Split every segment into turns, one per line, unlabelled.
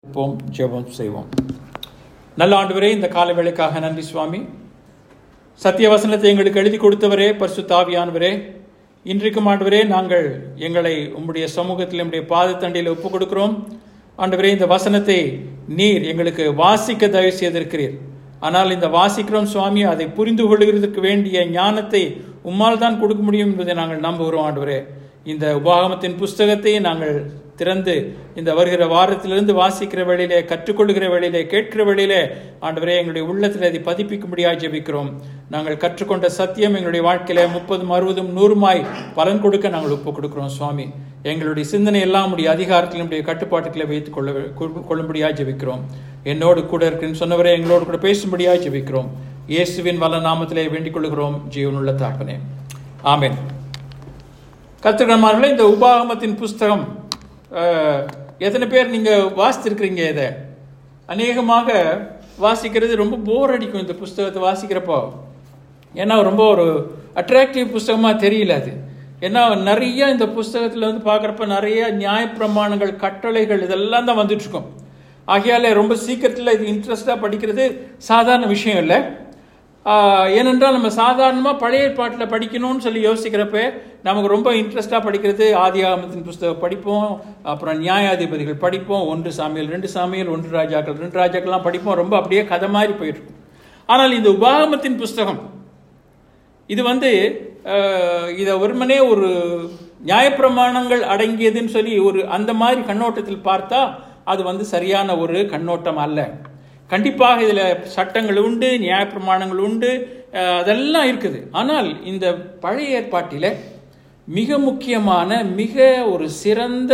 இருப்போம் ஜெபம் செய்வோம் நல்ல ஆண்டவரே இந்த கால வேளைக்காக நன்றி சுவாமி சத்திய வசனத்தை எங்களுக்கு எழுதி கொடுத்தவரே பரிசுத்தாவியானவரே இன்றைக்கும் ஆண்டவரே நாங்கள் எங்களை உம்முடைய சமூகத்தில் உம்முடைய பாதத்தண்டையில் ஒப்புக் கொடுக்கிறோம் ஆண்டவரே இந்த வசனத்தை நீர் எங்களுக்கு வாசிக்க தயவு செய்திருக்கிறீர் ஆனால் இந்த வாசிக்கிறோம் சுவாமி அதை புரிந்து கொள்கிறதுக்கு வேண்டிய ஞானத்தை உம்மால் தான் கொடுக்க முடியும் என்பதை நாங்கள் நம்புகிறோம் ஆண்டவரே இந்த உபாகமத்தின் புஸ்தகத்தை நாங்கள் திறந்து இந்த வருகிற வாரத்திலிருந்து வாசிக்கிற வேளையிலே கற்றுக்கொள்கிற வேளையிலே கேட்கிற வேளையிலே ஆண்டவரே எங்களுடைய உள்ளத்தில் அதை பதிப்பிக்கும்படியாக ஜெபிக்கிறோம் நாங்கள் கற்றுக்கொண்ட சத்தியம் எங்களுடைய வாழ்க்கையில முப்பதும் அறுபதும் நூறுமாய் பலன் கொடுக்க நாங்கள் ஒப்புக் கொடுக்கிறோம் சுவாமி எங்களுடைய சிந்தனை எல்லாம் உடைய அதிகாரத்தில் நம்முடைய கட்டுப்பாட்டுகளை வைத்துக் கொள்ள கொள்ளும்படியாக ஜெபிக்கிறோம் என்னோடு கூட இருக்குன்னு சொன்னவரே எங்களோடு கூட பேசும்படியாக ஜெபிக்கிறோம் இயேசுவின் வல்ல நாமத்திலே வேண்டிக் கொள்கிறோம் ஜீவனுள்ள தாப்பனே ஆமென் கத்துக்கமார்களே இந்த உபாகமத்தின் புஸ்தகம் அஹ், எத்தனை பேர் நீங்க வாசித்திருக்கிறீங்க இதை அநேகமாக வாசிக்கிறது ரொம்ப போர் அடிக்கும் இந்த புஸ்தகத்தை வாசிக்கிறப்போ ஏன்னா ரொம்ப ஒரு அட்ராக்டிவ் புஸ்தகமாக தெரியல அது ஏன்னா நிறைய இந்த புஸ்தகத்தில் வந்து பார்க்குறப்ப நிறைய நியாயப்பிரமாணங்கள் கட்டளைகள் இதெல்லாம் தான் வந்துட்டு இருக்கும் ஆகையால ரொம்ப சீக்கிரத்தில் இது இன்ட்ரெஸ்டாக படிக்கிறது சாதாரண விஷயம் இல்லை ஆஹ் ஏனென்றால் நம்ம சாதாரணமாக பழைய பாட்டில் படிக்கணும்னு சொல்லி யோசிக்கிறப்ப நமக்கு ரொம்ப இன்ட்ரெஸ்டாக படிக்கிறது ஆதியாகமத்தின் புஸ்தகம் படிப்போம் அப்புறம் நியாயாதிபதிகள் படிப்போம் ஒன்று சாமியல் ரெண்டு சாமியல் ஒன்று ராஜாக்கள் ரெண்டு ராஜாக்கள்லாம் படிப்போம் ரொம்ப அப்படியே கதை மாதிரி போயிட்டு இருக்கும் ஆனால் இந்த உபாகமத்தின் புஸ்தகம் இது வந்து அஹ், இதை வெறுமனே ஒரு நியாயப்பிரமாணங்கள் அடங்கியதுன்னு சொல்லி ஒரு அந்த மாதிரி கண்ணோட்டத்தில் பார்த்தா அது வந்து சரியான ஒரு கண்ணோட்டம் அல்ல கண்டிப்பாக இதில் சட்டங்கள் உண்டு நியாயப்பிரமாணங்கள் உண்டு அஹ், அதெல்லாம் இருக்குது ஆனால் இந்த பழைய ஏற்பாட்டில் மிக முக்கியமான மிக ஒரு சிறந்த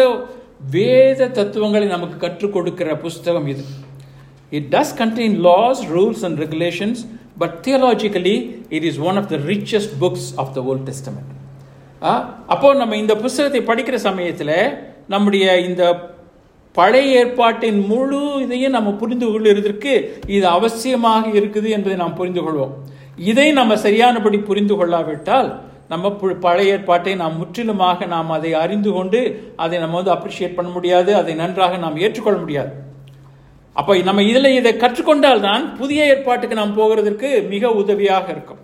வேத தத்துவங்களை நமக்கு கற்றுக் கொடுக்கிற புஸ்தகம் இது It does contain laws, rules, and regulations, but theologically, it is one of the richest books of the Old Testament. ஆ, அப்போ நம்ம இந்த புஸ்தகத்தை படிக்கிற சமயத்தில் நம்முடைய இந்த பழைய ஏற்பாட்டின் முழு இதையும் நம்ம புரிந்து கொள்வதற்கு இது அவசியமாக இருக்குது என்பதை நாம் புரிந்து கொள்வோம் இதை நம்ம சரியானபடி புரிந்து கொள்ளாவிட்டால் நம்ம பு- பழைய ஏற்பாட்டை நாம் முற்றிலுமாக நாம் அதை அறிந்து கொண்டு அதை நம்ம வந்து அப்ரிஷியேட் பண்ண முடியாது அதை நன்றாக நாம் ஏற்றுக்கொள்ள முடியாது அப்போ நம்ம இதில் இதை கற்றுக்கொண்டால் தான் புதிய ஏற்பாட்டுக்கு நாம் போகிறதற்கு மிக உதவியாக இருக்கும்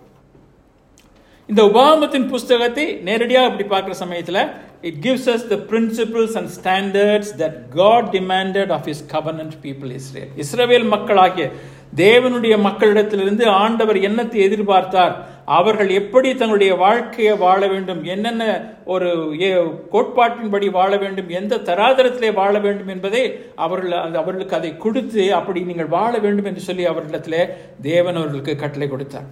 இந்த உபாகமத்தின் புஸ்தகத்தை நேரடியாக அப்படி பார்க்குற சமயத்தில் it gives us the principles and standards that God demanded of his covenant people Israel இஸ்ரவேல் மக்களாகிய தேவனுடைய மக்களிடத்திலிருந்து ஆண்டவர் என்னத்தை எதிர்பார்த்தார் அவர்கள் எப்படி தங்களுடைய வாழ்க்கையை வாழ வேண்டும் என்னென்ன ஒரு ஏ- கோட்பாட்டின்படி வாழ வேண்டும் எந்த தராதரத்திலே வாழ வேண்டும் என்பதை அவர்கள் அந்த அவர்களுக்கு அதை கொடுத்து அப்படி நீங்கள் வாழ வேண்டும் என்று சொல்லி அவர்களிடத்திலே தேவன் அவர்களுக்கு கட்டளை கொடுத்தார்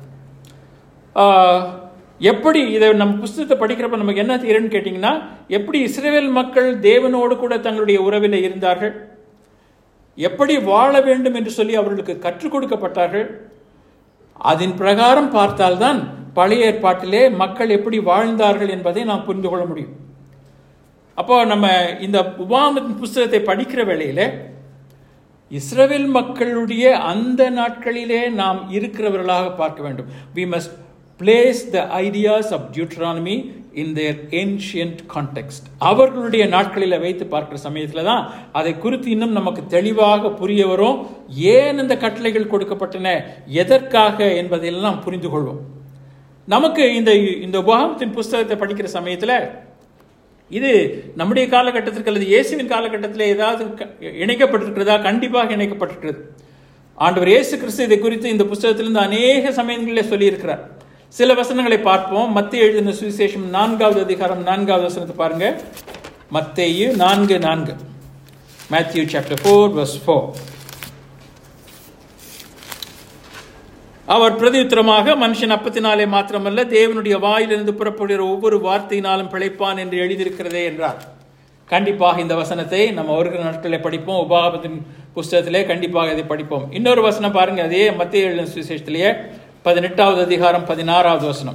ஆஹ், எப்படி இதை நம்ம புஸ்தகத்தை படிக்கிறப்ப நமக்கு என்ன தெரியும்னு கேட்டிங்கன்னா எப்படி இஸ்ரேல் மக்கள் தேவனோடு கூட தங்களுடைய உறவில் இருந்தார்கள் எப்படி வாழ வேண்டும் என்று சொல்லி அவர்களுக்கு கற்றுக் கொடுக்கப்பட்டார்கள் அதன் பிரகாரம் பார்த்தால்தான் பழைய ஏற்பாட்டிலே மக்கள் எப்படி வாழ்ந்தார்கள் என்பதை நாம் புரிந்து கொள்ள முடியும் அப்போ நம்ம இந்த உபாமத்தின் புஸ்தகத்தை படிக்கிற வேளையில இஸ்ரவேல் மக்களுடைய அந்த நாட்களிலே நாம் இருக்கிறவர்களாக பார்க்க வேண்டும் we must place the ideas of Deuteronomy in their ancient context அவர்களுடைய நாட்களில் வைத்து பார்க்கிற சமயத்தில் தான் அதை குறித்து இன்னும் நமக்கு தெளிவாக புரிய வரும் ஏன் இந்த கட்டளைகள் கொடுக்கப்பட்டன எதற்காக என்பதையெல்லாம் புரிந்து கொள்வோம் நமக்கு இந்த இந்த உபாகமத்தின் புஸ்தகத்தை படிக்கிற சமயத்தில் இது நம்முடைய காலகட்டத்திற்கு அல்லது இயேசுவின் காலகட்டத்தில் ஏதாவது க- இணைக்கப்பட்டிருக்கிறதா கண்டிப்பாக இணைக்கப்பட்டிருக்கிறது ஆண்டவர் இயேசு கிறிஸ்து இதை குறித்து இந்த புஸ்தகத்திலிருந்து அநேக சமயங்களில் சொல்லியிருக்கிறார் சில வசனங்களை பார்ப்போம் மத்திய எழுதின சுவிசேஷம் நான்காவது அதிகாரம் நான்காவது வசனத்தை பாருங்க மத்தேயு நான்கு நான்கு Matthew chapter four verse four அவர் பிரதியுத்தரமாக மனுஷன் அப்பத்தினாலே மாத்திரமல்ல தேவனுடைய வாயிலிருந்து புறப்படுகிற ஒவ்வொரு வார்த்தையினாலும் பிழைப்பான் என்று எழுதியிருக்கிறதே என்றார் கண்டிப்பாக இந்த வசனத்தை நம்ம வருகிற நாட்களில் படிப்போம் உபாகமத்தின் புஸ்தகத்திலே கண்டிப்பாக இதை படிப்போம் இன்னொரு வசனம் பாருங்க அதே மத்திய எழுதின சுவிசேஷத்திலேயே பதினெட்டாவது அதிகாரம் பதினாறாவது வசனம்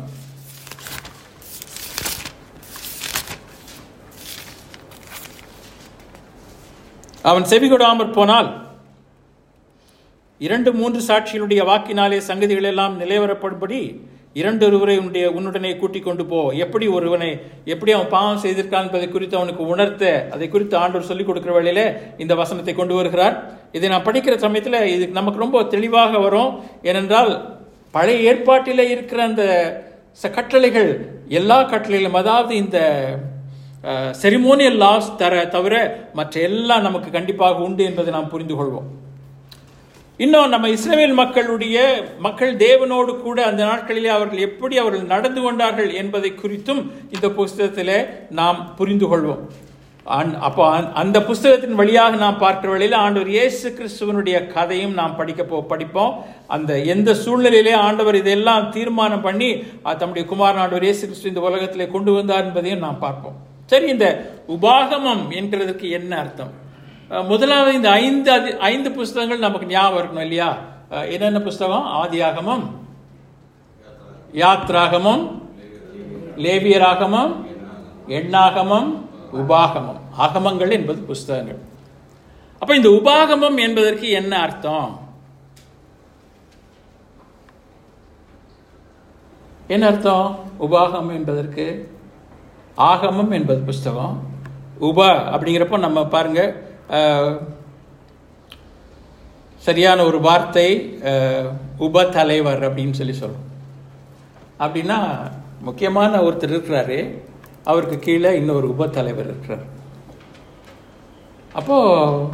அவன் செவிகொடாமற் போனால் இரண்டு மூன்று சாட்சிகளுடைய வாக்கினாலே சங்கதிகள் எல்லாம் நிலைவரப்படும்படி இரண்டு ஒருவரை உன்னுடைய உன்னுடனே கூட்டிக் கொண்டு போ எப்படி ஒருவனை எப்படி அவன் பாவம் செய்திருக்கான் என்பதை குறித்து அவனுக்கு உணர்த்த அதை குறித்து ஆண்டவர் சொல்லிக் கொடுக்கிற வேளையில இந்த வசனத்தை கொண்டு வருகிறார் இதை நான் படிக்கிற சமயத்தில் இது நமக்கு ரொம்ப தெளிவாக வரும் ஏனென்றால் பழைய ஏற்பாட்டில் இருக்கிற அந்த ச- கட்டளைகள் எல்லா கட்டளைகளும் அதாவது இந்த செரிமோனியல் லாஸ் தர தவிர மற்ற எல்லாம் நமக்கு கண்டிப்பாக உண்டு என்பதை நாம் புரிந்து கொள்வோம் இன்னும் நம்ம இஸ்ரவேல் மக்களுடைய மக்கள் தேவனோடு கூட அந்த நாட்களிலே அவர்கள் எப்படி அவர்கள் நடந்து கொண்டார்கள் என்பதை குறித்தும் இந்த புஸ்தகத்திலே நாம் புரிந்து கொள்வோம் அன்- அப்போ அந்த- அந்த புஸ்தகத்தின் வழியாக நாம் பார்க்கிற வழியில் ஆண்டவர் இயேசு கிறிஸ்துவனுடைய கதையும் நாம் படிக்க போ படிப்போம் அந்த எந்த சூழ்நிலையிலே ஆண்டவர் இதெல்லாம் தீர்மானம் பண்ணி அஹ், தம்முடைய குமாரன் ஆண்டவர் இயேசு கிறிஸ்து இந்த உலகத்திலே கொண்டு வந்தார் என்பதையும் நாம் பார்ப்போம் சரி இந்த உபாகமம் என்கிறதுக்கு என்ன அர்த்தம் அஹ், முதலாவது இந்த ஐந்து அதி- ஐந்து புஸ்தகங்கள் நமக்கு ஞாபகம் இருக்கணும் இல்லையா அஹ், என்னென்ன புஸ்தகம் ஆதியாகமம் யாத்ராகமம் லேவியராகமம் எண்ணாகமம் உபாகமம் ஆகமங்கள் என்பது புஸ்தகங்கள் அப்ப இந்த உபாகமம் என்பதற்கு என்ன அர்த்தம் என்ன அர்த்தம் உபாகமம் என்பதற்கு ஆகமம் என்பது புஸ்தகம் உப அப்படிங்கிறப்போ நம்ம பாருங்க அஹ், சரியான ஒரு வார்த்தை அஹ், உப தலைவர் அப்படின்னு சொல்லி சொல்றோம் அப்படின்னா முக்கியமான ஒருத்தர் இருக்கிறாரு அவருக்கு கீழே இன்னொரு உப தலைவர் இருக்கிறார் அப்போ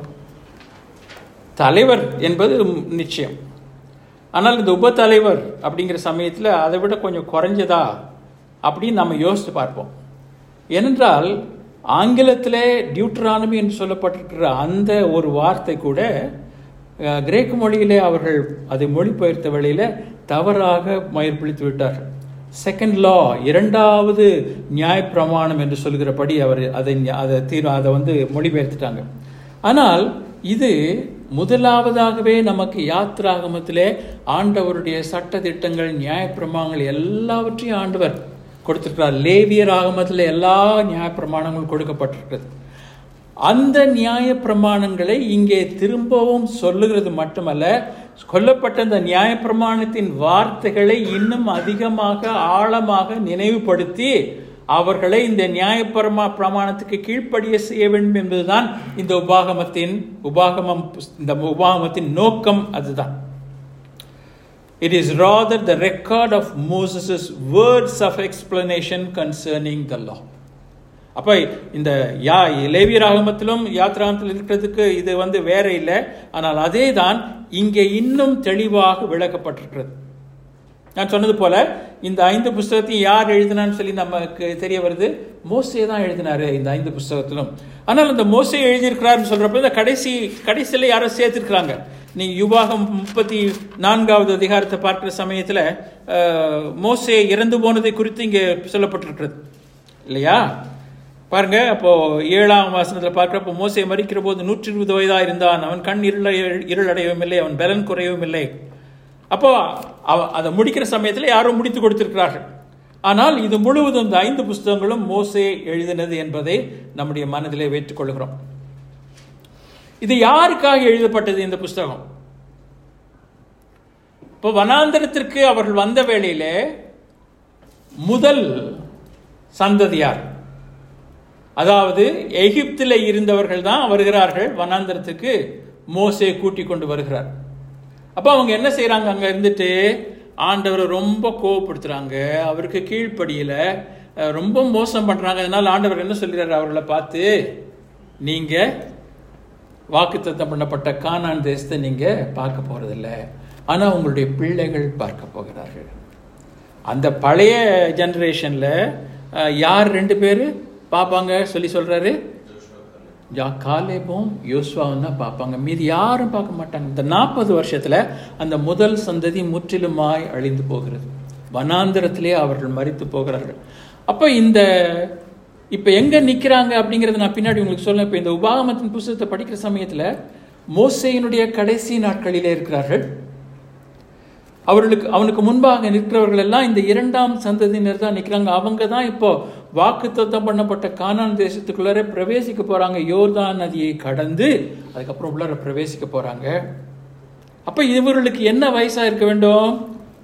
தலைவர் என்பது நிச்சயம் ஆனால் இந்த உப தலைவர் அப்படிங்கிற சமயத்தில் அதை விட கொஞ்சம் குறைஞ்சதா அப்படின்னு நம்ம யோசித்து பார்ப்போம் ஏனென்றால் ஆங்கிலத்திலே டியூட்ரானமி என்று சொல்லப்பட்டிருக்கிற அந்த ஒரு வார்த்தை கூட அஹ், கிரேக்க மொழியிலே அவர்கள் அதை மொழிபெயர்த்த வழியில தவறாக மயிர்பிடித்து விட்டார்கள் செகண்ட் லா இரண்டாவது நியாயப்பிரமாணம் என்று சொல்கிறபடி அவர் அதை ஞ- அதை தீர் அதை வந்து மொழிபெயர்த்துட்டாங்க ஆனால் இது முதலாவதாகவே நமக்கு யாத்ராகமத்திலே ஆண்டவருடைய சட்ட திட்டங்கள் நியாயப்பிரமாணங்கள் எல்லாவற்றையும் ஆண்டவர் கொடுத்திருக்கிறார் லேவியர் ஆகமத்தில் எல்லா நியாயப்பிரமாணங்களும் கொடுக்கப்பட்டிருக்கிறது அந்த நியாய பிரமாணங்களை இங்கே திரும்பவும் சொல்லுகிறது மட்டுமல்ல கொல்லப்பட்ட அந்த நியாய பிரமாணத்தின் வார்த்தைகளை இன்னும் அதிகமாக ஆழமாக நினைவுபடுத்தி அவர்களை இந்த நியாய பிரமா பிரமாணத்துக்கு கீழ்ப்படிய செய்ய வேண்டும் என்பதுதான் இந்த உபாகமத்தின் உபாகமம் புஸ்- இந்த உபாகமத்தின் நோக்கம் அதுதான் It is rather the record of Moses' words of explanation concerning the law. அப்ப இந்த யா லேவியராகமத்திலும் யாத்ராகமத்தில் இருக்கிறதுக்கு இது வந்து வேற இல்லை ஆனால் அதே தான் இங்கே இன்னும் தெளிவாக விளக்கப்பட்டிருக்கிறது நான் சொன்னது போல இந்த ஐந்து புஸ்தகத்தையும் யார் எழுதினான்னு சொல்லி நமக்கு தெரிய வருது மோசே தான் எழுதினாரு இந்த ஐந்து புஸ்தகத்திலும் ஆனால் இந்த மோசே எழுதியிருக்கிறாருன்னு சொல்றப்ப இந்த கடைசி கடைசியில யாரோ சேர்த்திருக்கிறாங்க நீங்க யுபாகம் முப்பத்தி நான்காவது அதிகாரத்தை பார்க்கிற சமயத்துல அஹ், மோசே இறந்து போனதை குறித்து இங்கே சொல்லப்பட்டிருக்கிறது இல்லையா பாருங்க அப்போ ஏழாம் வசனத்துல பார்க்கிறப்போ மோசே மறிக்கிற போது நூற்றி இருபது வயதா இருந்தான் அவன் கண் இருள இருளடையவும் இல்லை அவன் பலன் குறையவும் இல்லை அப்போ அவ- அதை முடிக்கிற சமயத்துல யாரோ முடித்து கொடுத்திருக்கிறார்கள் ஆனால் இது முழுவதும் இந்த ஐந்து புஸ்தகங்களும் மோசே எழுதினது என்பதை நம்முடைய மனதிலே வைத்துக் கொள்கிறோம் இது யாருக்காக எழுதப்பட்டது இந்த புஸ்தகம் இப்போ வனாந்தரத்திற்கு அவர்கள் வந்த வேளையிலே முதல் சந்ததியார் அதாவது எகிப்தில் இருந்தவர்கள் தான் வருகிறார்கள் வனாந்தரத்துக்கு மோசே கூட்டி கொண்டு வருகிறார் அப்போ அவங்க என்ன செய்றாங்க அங்க இருந்துட்டு ஆண்டவரை ரொம்ப கோவப்படுத்துறாங்க அவருக்கு கீழ்ப்படியல அஹ், ரொம்ப மோசம் பண்றாங்க அதனால ஆண்டவர் என்ன சொல்கிறார் அவர்களை பார்த்து நீங்க வாக்குத்தத்தம் பண்ணப்பட்ட கானான் தேசத்தை நீங்க பார்க்க போறதில்ல ஆனா உங்களுடைய பிள்ளைகள் பார்க்க போகிறார்கள் அந்த பழைய ஜெனரேஷன்ல யார் ரெண்டு பேர் பார்ப்பாங்க சொல்லி சொல்றாரு ஜா காலேபும் யோசுவாவும் தான் பார்ப்பாங்க மீதி யாரும் பார்க்க மாட்டாங்க இந்த நாற்பது வருஷத்துல அந்த முதல் சந்ததி முற்றிலுமாய் அழிந்து போகிறது வனாந்திரத்திலே அவர்கள் மரித்து போகிறார்கள் அப்ப இந்த இப்ப எங்க நிக்கிறாங்க அப்படிங்கறத நான் பின்னாடி உங்களுக்கு சொல்ல இப்ப இந்த உபாகமத்தின் புஸ்தகத்தை படிக்கிற சமயத்துல மோசையினுடைய கடைசி நாட்களிலே இருக்கிறார்கள் அவர்களுக்கு அவனுக்கு முன்பாக நிற்கிறவர்கள் எல்லாம் இந்த இரண்டாம் சந்ததியினர் தான் நிற்கிறாங்க அவங்க தான் இப்போ வாக்குத்தத்தம் பண்ணப்பட்ட கானான் தேசத்துக்குள்ளார பிரவேசிக்க போறாங்க யோர்தான் நதியை கடந்து அதுக்கப்புறம் உள்ளார பிரவேசிக்க போறாங்க அப்ப இவர்களுக்கு என்ன வயசா இருக்க வேண்டும்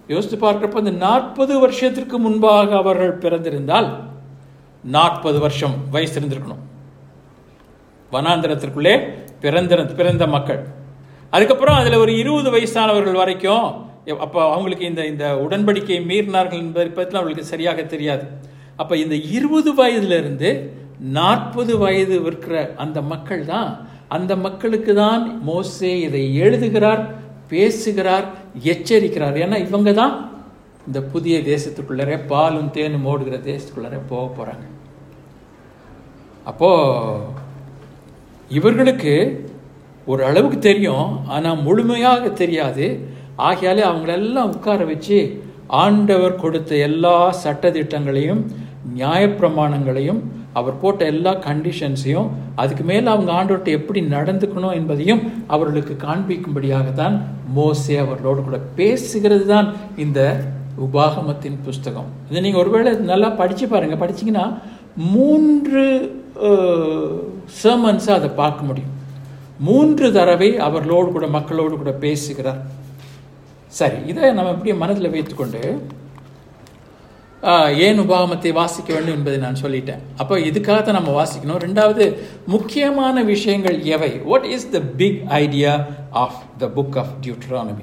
யோசித்து பார்க்குறப்ப இந்த நாற்பது வருஷத்திற்கு முன்பாக அவர்கள் பிறந்திருந்தால் நாற்பது வருஷம் வயசு இருந்திருக்கணும் வனாந்திரத்திற்குள்ளே பிறந்த பிறந்த மக்கள் அதுக்கப்புறம் அதில் ஒரு இருபது வயசானவர்கள் வரைக்கும் அப்போ அவங்களுக்கு இந்த இந்த உடன்படிக்கையை மீறினார்கள் என்பதை பற்றி அவங்களுக்கு சரியாக தெரியாது அப்போ இந்த இருபது வயதிலிருந்து நாற்பது வயது இருக்கிற அந்த மக்கள் தான் அந்த மக்களுக்கு தான் மோசே இதை எழுதுகிறார் பேசுகிறார் எச்சரிக்கிறார் ஏன்னா இவங்க தான் இந்த புதிய தேசத்துக்குள்ளரே பாலும் தேனும் ஓடுகிற தேசத்துக்குள்ளரே போக போகிறாங்க அப்போ இவர்களுக்கு ஒரு அளவுக்கு தெரியும் ஆனால் முழுமையாக தெரியாது ஆகையாலே அவங்களெல்லாம் உட்கார வச்சு ஆண்டவர் கொடுத்த எல்லா சட்டத்திட்டங்களையும் நியாயப்பிரமாணங்களையும் அவர் போட்ட எல்லா கண்டிஷன்ஸையும் அதுக்கு மேலே அவங்க ஆண்டவர்கிட்ட எப்படி நடந்துக்கணும் என்பதையும் அவர்களுக்கு காண்பிக்கும்படியாக தான் மோசே அவர்களோடு கூட பேசுகிறது தான் இந்த உபாகமத்தின் புஸ்தகம் இதை நீங்கள் ஒருவேளை நல்லா படித்து பாருங்கள் படிச்சிங்கன்னா மூன்று சர்மன்ஸை அதை பார்க்க முடியும் மூன்று தடவை அவர்களோடு கூட மக்களோடு கூட பேசுகிறார் சரி இதை நம்ம எப்படி மனதில் வைத்துக்கொண்டு ஏன் உபாகமத்தை வாசிக்க வேண்டும் என்பதை நான் சொல்லிட்டேன் அப்போ இதுக்காக தான் நம்ம வாசிக்கணும் ரெண்டாவது முக்கியமான விஷயங்கள் எவை what is the big idea of the book of Deuteronomy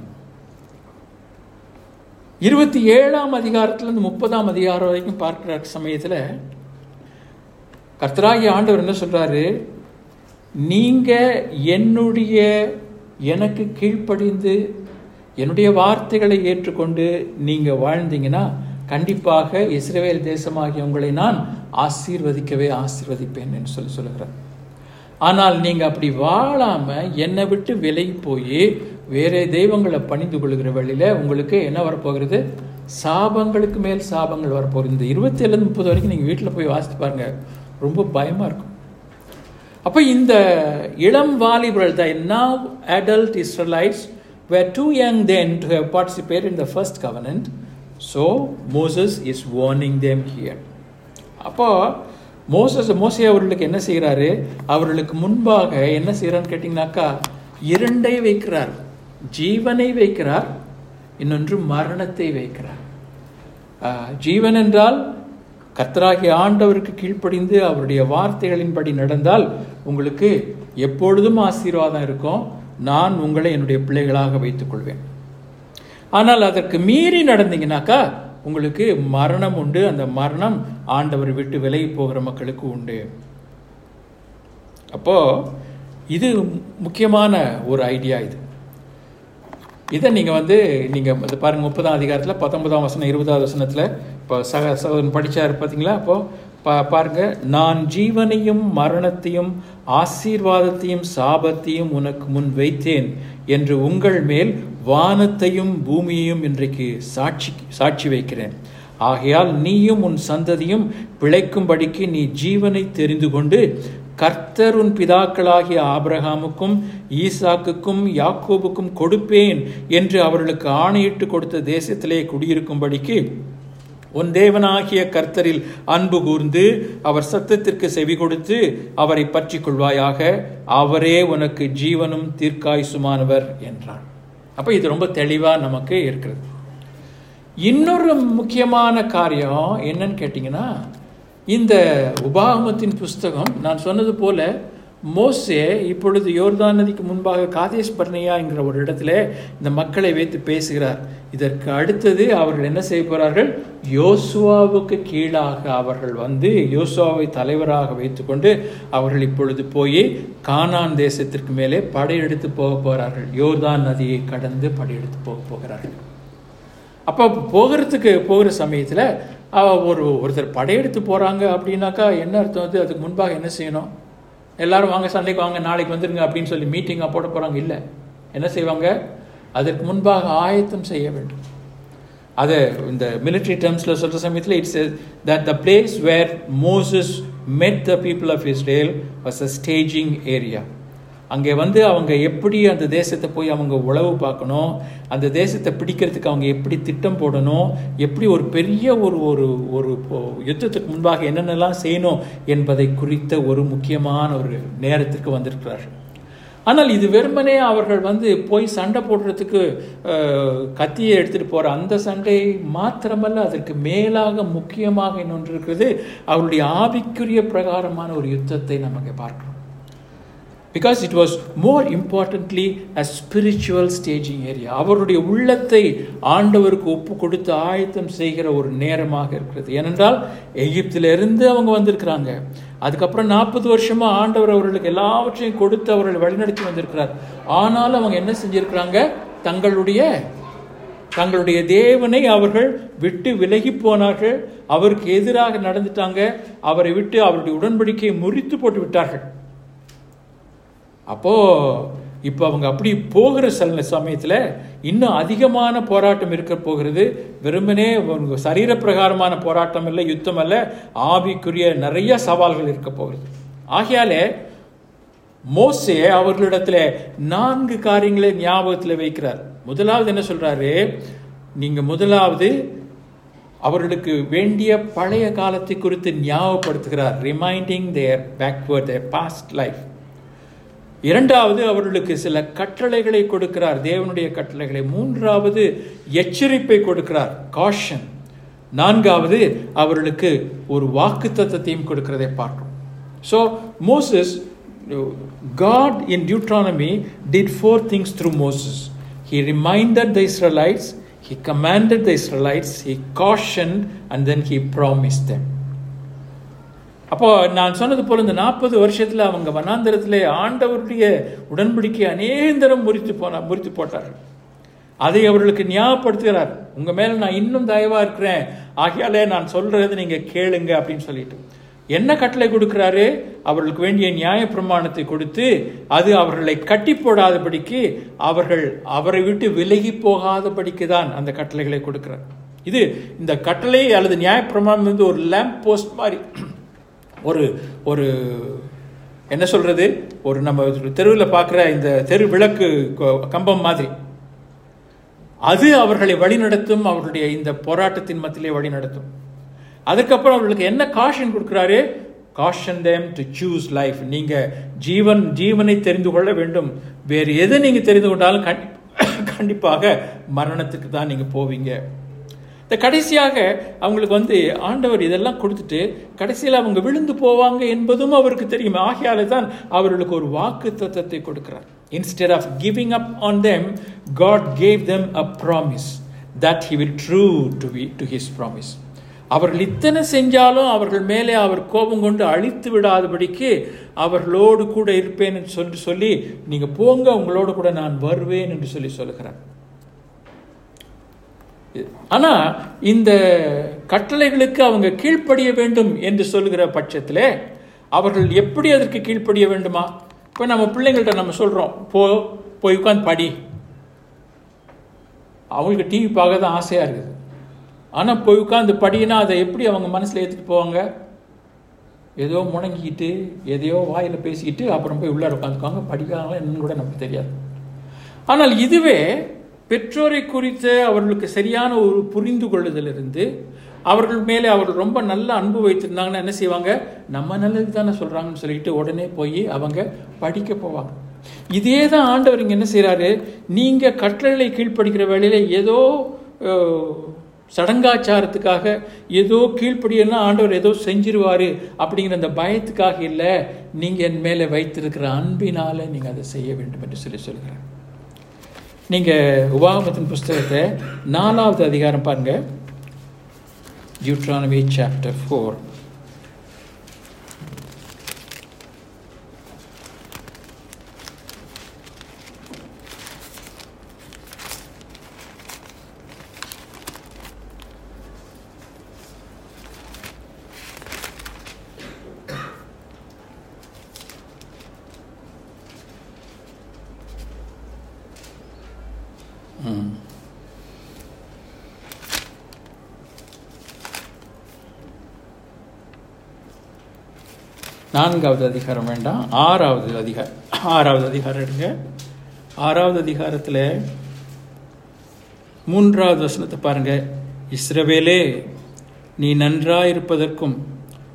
இருபத்தி ஏழாம் அதிகாரத்திலிருந்து முப்பதாம் அதிகாரம் வரைக்கும் பார்க்குற சமயத்தில் கர்த்தராகிய ஆண்டவர் என்ன சொல்றாரு நீங்க என்னுடைய எனக்கு கீழ்ப்படிந்து என்னுடைய வார்த்தைகளை ஏற்றுக்கொண்டு நீங்க வாழ்ந்தீங்கன்னா கண்டிப்பாக இஸ்ரேல் தேசமாகிய உங்களை நான் ஆசீர்வதிக்கவே ஆசீர்வதிப்பேன் என்று சொல்லி சொல்லுகிறார் ஆனால் நீங்க அப்படி வாழாம என்னை விட்டு விலகி போய் வேற தெய்வங்களை பணிந்து கொள்கிற வழியில உங்களுக்கு என்ன வரப்போகிறது சாபங்களுக்கு மேல் சாபங்கள் வரப்போகுது இந்த இருபத்தி ஏழு முப்பது வரைக்கும் நீங்க வீட்டில் போய் வாசித்து பாருங்க ரொம்ப பயமா இருக்கும் அப்போ இந்த இளம் வாலிபர்கள் the now adult Israelites were too young then to have participated in the first covenant. So Moses is warning them here. அப்போ மோசஸ் மோசே அவர்களுக்கு என்ன செய்கிறாரு அவர்களுக்கு முன்பாக என்ன செய்கிறான்னு கேட்டிங்கனாக்கா இரண்டை வைக்கிறார் ஜீவனை வைக்கிறார் இன்னொன்று மரணத்தை வைக்கிறார் ஜீவன் என்றால் கர்த்தராகிய ஆண்டவருக்கு கீழ்ப்படிந்து அவருடைய வார்த்தைகளின்படி நடந்தால் உங்களுக்கு எப்பொழுதும் ஆசீர்வாதம் இருக்கும் நான் உங்களை என்னுடைய பிள்ளைகளாக வைத்துக் கொள்வேன் ஆனால் அதற்கு மீறி நடந்தீங்கன்னாக்கா உங்களுக்கு மரணம் உண்டு அந்த மரணம் ஆண்டவர் விட்டு விலகி போகிற மக்களுக்கு உண்டு அப்போ இது முக்கியமான ஒரு ஐடியா இது இதை நீங்கள் வந்து நீங்கள் இது பாருங்கள் முப்பதாம் அதிகாரத்தில் பத்தொன்பதாம் வசனம் இருபதாவது வசனத்தில் இப்போ சக சகோதரன் படித்தார் பார்த்தீங்களா அப்போது பா பாருங்க நான் ஜீவனையும் மரணத்தையும் ஆசீர்வாதத்தையும் சாபத்தையும் உனக்கு முன் வைத்தேன் என்று உங்கள் மேல் வானத்தையும் பூமியையும் இன்றைக்கு சாட்சி சாட்சி வைக்கிறேன் ஆகையால் நீயும் உன் சந்ததியும் பிழைக்கும்படிக்கு நீ ஜீவனை தெரிந்து கொண்டு கர்த்தர் உன் பிதாக்களாகிய ஆபிரகாமுக்கும் ஈசாக்குக்கும் யாக்கோபுக்கும் கொடுப்பேன் என்று அவர்களுக்கு ஆணையிட்டு கொடுத்த தேசத்திலே குடியிருக்கும்படிக்கு உன் தேவனாகிய கர்த்தரில் அன்பு கூர்ந்து அவர் சத்தத்திற்கு செவி கொடுத்து அவரை பற்றி கொள்வாயாக அவரே உனக்கு ஜீவனும் தீர்க்காயுசுமானவர் என்றார் அப்போ இது ரொம்ப தெளிவாக நமக்கு இருக்கிறது இன்னொரு முக்கியமான காரியம் என்னன்னு கேட்டிங்கன்னா இந்த உபாகமத்தின் புஸ்தகம் நான் சொன்னது போல மோசே இப்பொழுது யோர்தான் நதிக்கு முன்பாக காதேஷ் பர்னியா என்கிற ஒரு இடத்துல இந்த மக்களை வைத்து பேசுகிறார் இதற்கு அடுத்தது அவர்கள் என்ன செய்ய போகிறார்கள் யோசுவாவுக்கு கீழாக அவர்கள் வந்து யோசுவாவை தலைவராக வைத்துக்கொண்டு அவர்கள் இப்பொழுது போய் கானான் தேசத்திற்கு மேலே படையெடுத்து போக போகிறார்கள் யோர்தான் நதியை கடந்து படையெடுத்து போக போகிறார்கள் அப்போ போகிறதுக்கு போகிற சமயத்தில் ஒரு ஒருத்தர் படையெடுத்து போகிறாங்க அப்படின்னாக்கா என்ன அர்த்தம் வந்து அதுக்கு முன்பாக என்ன செய்யணும் எல்லாரும் வாங்க சண்டைக்கு வாங்க நாளைக்கு வந்துருங்க அப்படின்னு சொல்லி மீட்டிங்காக போட போகிறாங்க இல்லை என்ன செய்வாங்க அதற்கு முன்பாக ஆயத்தம் செய்ய வேண்டும் அது இந்த மிலிட்ரி டேர்ம்ஸில் சொல்கிற சமயத்தில் it's that the place where Moses met the people of Israel was a staging area அங்கே வந்து அவங்க எப்படி அந்த தேசத்தை போய் அவங்க உழவு பார்க்கணும் அந்த தேசத்தை பிடிக்கிறதுக்கு அவங்க எப்படி திட்டம் போடணும் எப்படி ஒரு பெரிய ஒரு ஒரு ஒரு யுத்தத்துக்கு முன்பாக என்னென்னலாம் செய்யணும் என்பதை குறித்த ஒரு முக்கியமான ஒரு நேரத்திற்கு வந்திருக்கிறார்கள் ஆனால் இது வெறுமனே அவர்கள் வந்து போய் சண்டை போடுறதுக்கு அஹ், கத்தியை எடுத்துட்டு போற அந்த சண்டை மாத்திரமல்ல அதற்கு மேலாக முக்கியமாக இன்னொன்று இருக்கிறது அவருடைய ஆவிக்குரிய பிரகாரமான ஒரு யுத்தத்தை நமக்கு பார்க்கிறோம் because it was more importantly a spiritual staging area அவருடைய உள்ளத்தை ஆண்டவருக்கு ஒப்பு கொடுத்து ஆயத்தம் செய்கிற ஒரு நேரமாக இருக்கிறது ஏனென்றால் எகிப்திலிருந்து அவங்க வந்திருக்கிறாங்க அதுக்கப்புறம் நாற்பது வருஷமா ஆண்டவர் அவர்களுக்கு எல்லாவற்றையும் கொடுத்து அவர்களை வழிநடத்தி வந்திருக்கிறார் ஆனாலும் அவங்க என்ன செஞ்சிருக்கிறாங்க தங்களுடைய தங்களுடைய தேவனை அவர்கள் விட்டு விலகி போனார்கள் அவருக்கு எதிராக நடந்துட்டாங்க அவரை விட்டு அவருடைய உடன்படிக்கையை முறித்து போட்டு விட்டார்கள் அப்போ இப்போ அவங்க அப்படி போகிற சில சமயத்தில் இன்னும் அதிகமான போராட்டம் இருக்க போகிறது வெறுமனே ஒரு சரீர பிரகாரமான போராட்டம் இல்லை யுத்தம் அல்ல ஆவிக்குரிய நிறைய சவால்கள் இருக்க போகிறது ஆகையாலே மோசே அவர்களிடத்துல நான்கு காரியங்களை ஞாபகத்தில் வைக்கிறார் முதலாவது என்ன சொல்றாரு நீங்க முதலாவது அவர்களுக்கு வேண்டிய பழைய காலத்தை குறித்து ஞாபகப்படுத்துகிறார் reminding their backward their past life இரண்டாவது அவர்களுக்கு சில கட்டளைகளை கொடுக்கிறார் தேவனுடைய கட்டளைகளை மூன்றாவது எச்சரிப்பை கொடுக்கிறார் காஷன் நான்காவது அவர்களுக்கு ஒரு வாக்கு தத்தத்தையும் கொடுக்கிறதை பார்க்கிறோம் so Moses God in Deuteronomy did four things through Moses he reminded the Israelites he commanded the Israelites he caution and then he promise them அப்போ நான் சொன்னது போல இந்த நாற்பது வருஷத்துல அவங்க வனாந்தரத்திலே ஆண்டவருடைய உடன்படிக்கை அநேகந்தரம் முறித்து போனா முறித்து போட்டார்கள் அதை அவர்களுக்கு ஞாபகப்படுத்துகிறார் உங்க மேல நான் இன்னும் தயவா இருக்கிறேன் ஆகையாலே நான் சொல்றது நீங்க கேளுங்க அப்படின்னு சொல்லிட்டு என்ன கட்டளை கொடுக்கிறாரு அவர்களுக்கு வேண்டிய நியாய பிரமாணத்தை கொடுத்து அது அவர்களை கட்டி போடாதபடிக்கு அவர்கள் அவரை விட்டு விலகி போகாதபடிக்கு தான் அந்த கட்டளைகளை கொடுக்கிறார் இது இந்த கட்டளை அல்லது நியாய பிரமாணம் வந்து ஒரு லேம்ப் போஸ்ட் மாதிரி ஒரு ஒரு என்ன சொல்றது ஒரு நம்ம தெருவில் பார்க்குற இந்த தெரு விளக்கு கொ- கம்பம் மாதிரி அது அவர்களை வழிநடத்தும் அவர்களுடைய இந்த போராட்டத்தின் மத்தியிலே வழிநடத்தும் அதுக்கப்புறம் அவர்களுக்கு என்ன காஷன் கொடுக்குறாரு caution them to choose life நீங்க ஜீவன் ஜீவனை தெரிந்து கொள்ள வேண்டும் வேறு எதை நீங்க தெரிந்து கொண்டாலும் கண்டி- கண்டிப்பாக மரணத்துக்கு தான் நீங்க போவீங்க இந்த கடைசியாக அவங்களுக்கு வந்து ஆண்டவர் இதெல்லாம் கொடுத்துட்டு கடைசியில் அவங்க விழுந்து போவாங்க என்பதும் அவருக்கு தெரியும் ஆகையால தான் அவர்களுக்கு ஒரு வாக்கு தத்தத்தை கொடுக்கிறார் instead of giving up on them God gave them a promise that he will true to we do his promise அவர்கள் இத்தனை செஞ்சாலும் அவர்கள் மேலே அவர் கோபம் கொண்டு அழித்து விடாதபடிக்கு அவர்களோடு கூட இருப்பேன் என்று சொல்லி சொல்லி நீங்க போங்க உங்களோடு கூட நான் வருவேன் என்று சொல்லி சொல்லுகிறார் ஆனா இந்த கட்டளைகளுக்கு அவங்க கீழ்ப்படிய வேண்டும் என்று சொல்லுகிற பட்சத்திலே அவர்கள் எப்படி அதற்கு கீழ்ப்படிய வேண்டுமா இப்போ நம்ம பிள்ளைங்கள்ட்ட நம்ம சொல்றோம் போ போய் உட்காந்து படி அவங்களுக்கு டிவி பார்க்க தான் ஆசையா இருக்குது ஆனா போய் உட்காந்து படினா அதை எப்படி அவங்க மனசுல ஏத்துட்டு போவாங்க ஏதோ முணங்கிக்கிட்டு எதையோ வாயில பேசிக்கிட்டு அப்புறம் போய் உள்ளார உட்காந்துக்குவாங்க படிக்காங்களா என்னன்னு கூட நமக்கு தெரியாது ஆனால் இதுவே பெற்றோரை குறித்த அவர்களுக்கு சரியான ஒரு புரிந்து கொள்ளுதல் இருந்து அவர்கள் மேலே அவர்கள் ரொம்ப நல்ல அன்பு வைத்திருந்தாங்கன்னா என்ன செய்வாங்க நம்ம நல்லதுக்கு தானே சொல்றாங்கன்னு சொல்லிட்டு உடனே போய் அவங்க படிக்க போவாங்க இதே தான் ஆண்டவர் இங்க என்ன செய்றாரு நீங்க கட்டளைகளை கீழ்ப்படுகிற வேளையில ஏதோ அஹ், சடங்காச்சாரத்துக்காக ஏதோ கீழ்ப்படியன்னா ஆண்டவர் ஏதோ செஞ்சிருவாரு அப்படிங்கிற அந்த பயத்துக்காக இல்லை நீங்க என் மேலே வைத்திருக்கிற அன்பினால நீங்க அதை செய்ய வேண்டும் என்று சொல்லி சொல்கிறார் நீங்க உபாகமத்தின் புஸ்தகத்தை நாலாவது அதிகாரம் பாருங்க டியூட்ரானமி சாப்டர் ஃபோர் நான்காவது அதிகாரம் வேண்டாம் ஆறாவது அதிகாரம் ஆறாவது அதிகாரம் எடுங்க ஆறாவது அதிகாரத்தில் மூன்றாவது வசனத்தை பாருங்க இஸ்ரவேலே நீ நன்றாயிருப்பதற்கும்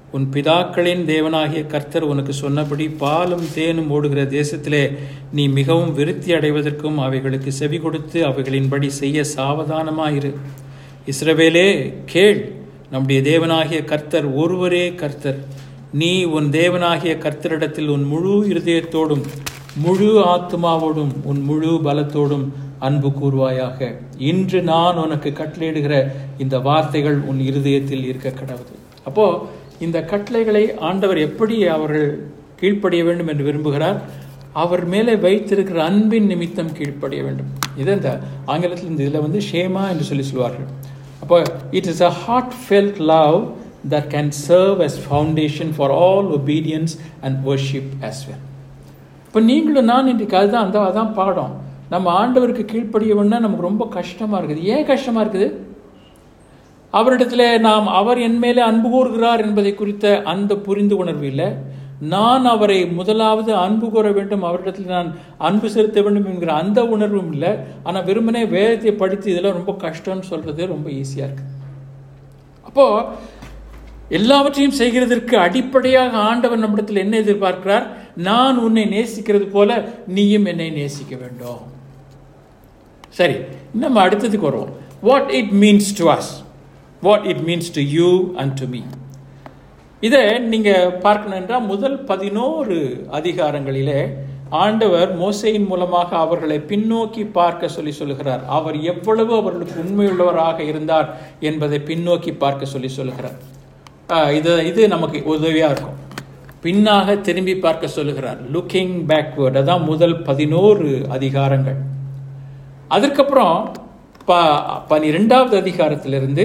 உன் பிதாக்களின் தேவனாகிய கர்த்தர் உனக்கு சொன்னபடி பாலும் தேனும் ஓடுகிற தேசத்திலே நீ மிகவும் விருத்தி அடைவதற்கும் அவைகளுக்கு செவி கொடுத்து அவைகளின்படி செய்ய சாவதானமாயிரு இஸ்ரவேலே கேள் நம்முடைய தேவனாகிய கர்த்தர் ஒருவரே கர்த்தர் நீ உன் தேவனாகிய கர்த்தரிடத்தில் உன் முழு இருதயத்தோடும் முழு ஆத்மாவோடும் உன் முழு பலத்தோடும் அன்பு கூறுவாயாக இன்று நான் உனக்கு கட்டளையிடுகிற இந்த வார்த்தைகள் உன் இருதயத்தில் இருக்க கடவுது அப்போ இந்த கட்டளைகளை ஆண்டவர் எப்படி அவர்கள் கீழ்ப்படிய வேண்டும் என்று விரும்புகிறார் அவர் மேலே வைத்திருக்கிற அன்பின் நிமித்தம் கீழ்ப்படிய வேண்டும் இதை இந்த ஆங்கிலத்தில் இந்த இதில் வந்து ஷேமா என்று சொல்லி சொல்வார்கள் அப்போ it is a heartfelt love that can serve as foundation for all obedience and worship as well இப்போ நீங்களும் நான் இன்றைக்கு அதுதான் அந்த அதான் பாடம் நம்ம ஆண்டவருக்கு கீழ்ப்படிய வேணும்னா நமக்கு ரொம்ப கஷ்டமாக இருக்குது ஏன் கஷ்டமாக இருக்குது அவரிடத்துல நாம் அவர் என் மேலே அன்பு கூறுகிறார் என்பதை குறித்த அந்த புரிந்து உணர்வு இல்லை நான் அவரை முதலாவது அன்பு கூற வேண்டும் அவரிடத்தில் நான் அன்பு செலுத்த வேண்டும் என்கிற அந்த உணர்வும் இல்லை ஆனால் வெறுமனே வேதத்தை படித்து இதெல்லாம் ரொம்ப கஷ்டம்னு சொல்றது ரொம்ப ஈஸியாக இருக்கு அப்போ எல்லாவற்றையும் செய்கிறதற்கு அடிப்படையாக ஆண்டவர் நம்மிடத்தில் என்ன எதிர்பார்க்கிறார் நான் உன்னை நேசிக்கிறது போல நீயும் என்னை நேசிக்க வேண்டும் சரி நம்ம அடுத்ததுக்கு வருவோம் what it means to us what it means to you and to me இதை நீங்கள் பார்க்கணும் என்றால் முதல் பதினோரு அதிகாரங்களிலே ஆண்டவர் மோசையின் மூலமாக அவர்களை பின்னோக்கி பார்க்க சொல்லி சொல்லுகிறார் அவர் எவ்வளவு அவர்களுக்கு உண்மையுள்ளவராக இருந்தார் என்பதை பின்னோக்கி பார்க்க சொல்லி சொல்லுகிறார் இது இது நமக்கு உதவியாக இருக்கும் பின்னாக திரும்பி பார்க்க சொல்லுகிறார் லுக்கிங் பேக்வேர்ட் அதான் முதல் பதினோரு அதிகாரங்கள் அதற்கப்புறம் ப பனிரெண்டாவது அதிகாரத்திலிருந்து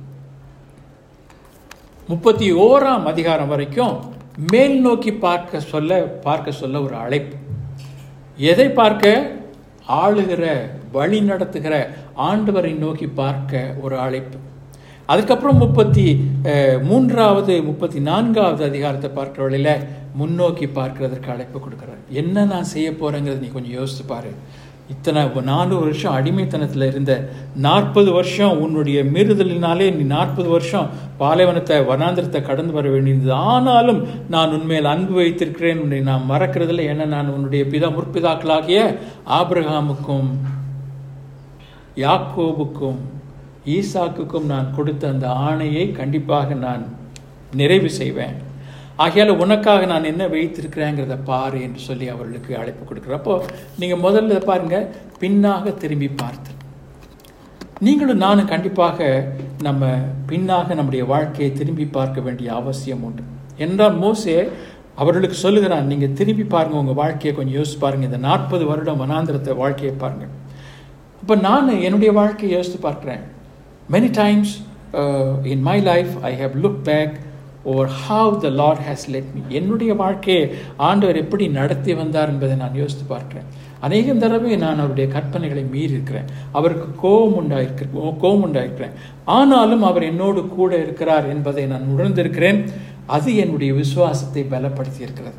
முப்பத்தி ஓராம் அதிகாரம் வரைக்கும் மேல் நோக்கி பார்க்க சொல்ல பார்க்க சொல்ல ஒரு அழைப்பு எதை பார்க்க ஆளுகிற வழி நடத்துகிற ஆண்டவரை நோக்கி பார்க்க ஒரு அழைப்பு அதுக்கப்புறம் முப்பத்தி மூன்றாவது முப்பத்தி நான்காவது அதிகாரத்தை பார்க்குற வழியில் முன்னோக்கி பார்க்கறதற்கு அழைப்பு கொடுக்குறாரு என்ன நான் செய்ய போகிறேங்கிறது நீ கொஞ்சம் யோசித்து பாரு இத்தனை நானூறு வருஷம் அடிமைத்தனத்தில் இருந்த நாற்பது வருஷம் உன்னுடைய மீறுதலினாலே நீ நாற்பது வருஷம் பாலைவனத்தை வனாந்திரத்தை கடந்து வர வேண்டியது ஆனாலும் நான் உண்மையில் அன்பு வைத்திருக்கிறேன் உன்னை நான் மறக்கிறதில்ல ஏன்னா நான் உன்னுடைய பிதா முற்பிதாக்களாகிய ஆபிரகாமுக்கும் யாக்கோபுக்கும் ஈசாக்குக்கும் நான் கொடுத்த அந்த ஆணையை கண்டிப்பாக நான் நிறைவு செய்வேன் ஆகையால் உனக்காக நான் என்ன வைத்திருக்கிறேங்கிறத பாரு என்று சொல்லி அவர்களுக்கு அழைப்பு கொடுக்குறப்போ நீங்கள் முதல்ல பாருங்க பின்னாக திரும்பி பார்த்து நீங்களும் நானும் கண்டிப்பாக நம்ம பின்னாக நம்முடைய வாழ்க்கையை திரும்பி பார்க்க வேண்டிய அவசியம் உண்டு என்றால் மோசே அவர்களுக்கு சொல்லுகிறான் நீங்கள் திரும்பி பாருங்கள் உங்கள் வாழ்க்கையை கொஞ்சம் யோசிச்சு பாருங்கள் இந்த நாற்பது வருடம் வனாந்திரத்தை வாழ்க்கையை பாருங்கள் அப்போ நான் என்னுடைய வாழ்க்கையை யோசித்து பார்க்குறேன் many times in my life I have look back over how the Lord has led me என்னுடைய வாழ்க்கையை ஆண்டவர் எப்படி நடத்தி வந்தார் என்பதை நான் யோசித்து பார்க்கிறேன் அநேகம் தடவை நான் அவருடைய கற்பனைகளை மீறி இருக்கிறேன் அவருக்கு கோபம் உண்டாயிருக்க கோபம் உண்டாயிருக்கிறேன் ஆனாலும் அவர் என்னோடு கூட இருக்கிறார் என்பதை நான் உணர்ந்திருக்கிறேன் அது என்னுடைய விசுவாசத்தை பலப்படுத்தி இருக்கிறது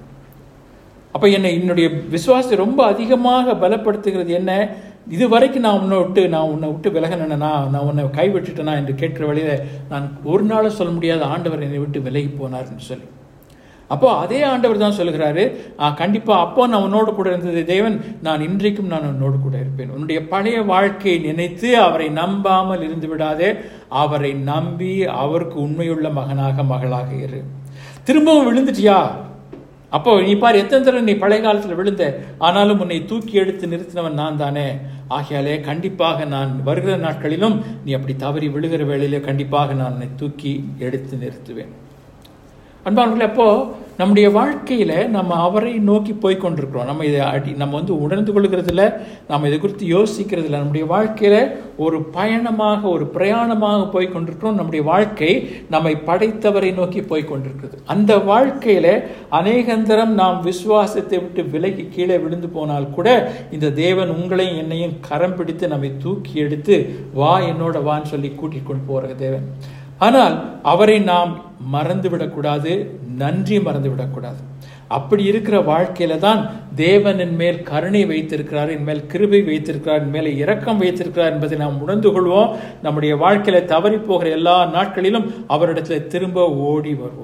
அப்போ என்னை என்னுடைய விசுவாசத்தை ரொம்ப அதிகமாக பலப்படுத்துகிறது என்ன இது வரைக்கும் நான் உன்னை விட்டு நான் உன்னை விட்டு விலகினேனா நான் உன்னை கைவிட்டுட்டேனா என்று கேட்கிற வழியில நான் ஒரு நாளும் சொல்ல முடியாத ஆண்டவர் என்னை விட்டு விலகி போனார்னு சொல்லி அப்போ அதே ஆண்டவர் தான் சொல்லுகிறாரு கண்டிப்பா அப்போ நான் உன்னோடு கூட இருந்தது தேவன் நான் இன்றைக்கும் நான் உன்னோடு கூட இருப்பேன் உன்னுடைய பழைய வாழ்க்கையை நினைத்து அவரை நம்பாமல் இருந்து விடாதே அவரை நம்பி அவருக்கு உண்மையுள்ள மகனாக மகளாக இரு திரும்பவும் விழுந்துட்டியா அப்போ நீ பாரு எத்தனை தடவை நீ பழைய காலத்தில் விழுந்த ஆனாலும் உன்னை தூக்கி எடுத்து நிறுத்தினவன் நான் தானே ஆகையாலே கண்டிப்பாக நான் வருகிற நாட்களிலும் நீ அப்படி தவறி விழுகிற வேளையிலே கண்டிப்பாக நான் உன்னை தூக்கி எடுத்து நிறுத்துவேன் அன்பானவர்களே அப்போ நம்முடைய வாழ்க்கையில நம்ம அவரை நோக்கி போய் கொண்டிருக்கிறோம் நம்ம இதை அடி நம்ம வந்து உணர்ந்து கொள்கிறதுல நம்ம இதை குறித்து யோசிக்கிறதுல நம்முடைய வாழ்க்கையில ஒரு பயணமாக ஒரு பிரயாணமாக போய் கொண்டிருக்கிறோம் நம்முடைய வாழ்க்கை நம்மை படைத்தவரை நோக்கி போய் கொண்டிருக்கிறது அந்த வாழ்க்கையில அநேகந்தரம் நாம் விசுவாசத்தை விட்டு விலகி கீழே விழுந்து போனால் கூட இந்த தேவன் உங்களையும் என்னையும் கரம் பிடித்து நம்மை தூக்கி எடுத்து வா என்னோட வான்னு சொல்லி கூட்டிட்டு கொண்டு போற தேவன் ஆனால் அவரை நாம் மறந்து விடக்கூடாது நன்றி மறந்து விடக்கூடாது அப்படி இருக்கிற வாழ்க்கையில தான் தேவன் என் மேல் கருணை வைத்திருக்கிறார் என் மேல் கிருபை வைத்திருக்கிறார் என் மேலே இரக்கம் வைத்திருக்கிறார் என்பதை நாம் உணர்ந்து கொள்வோம் நம்முடைய வாழ்க்கையில தவறி போகிற எல்லா நாட்களிலும் அவரிடத்துல திரும்ப ஓடி வருவோம்